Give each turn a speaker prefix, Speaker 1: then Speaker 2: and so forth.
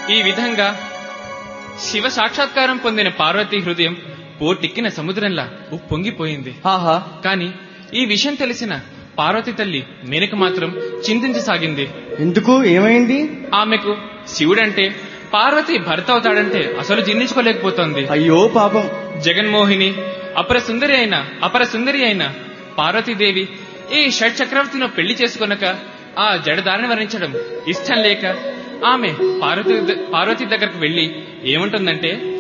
Speaker 1: ఈ విధంగా శివ సాక్షాత్కారం పొందిన పార్వతీ హృదయం పోటెక్కిన సముద్రంలా ఉప్పొంగిపోయింది
Speaker 2: ఆహా
Speaker 1: కాని ఈ విషయం తెలిసిన పార్వతి తల్లి మేనక మాత్రం చింతించసాగింది
Speaker 2: ఎందుకు ఏమైంది
Speaker 1: ఆమెకు శివుడంటే పార్వతి భర్త అవుతాడంటే అసలు జీర్ణించుకోలేకపోతోంది
Speaker 2: అయ్యో పాపం
Speaker 1: జగన్మోహిని అపర సుందరి అయిన అపర సుందరి అయిన పార్వతీదేవి ఈ షడ్ చక్రవర్తిని పెళ్లి చేసుకొనక ఆ జడదారిని వర్ణించడం ఇష్టం లేక ఆమె పార్వతి పార్వతి దగ్గరకు వెళ్లి ఏమంటుందంటే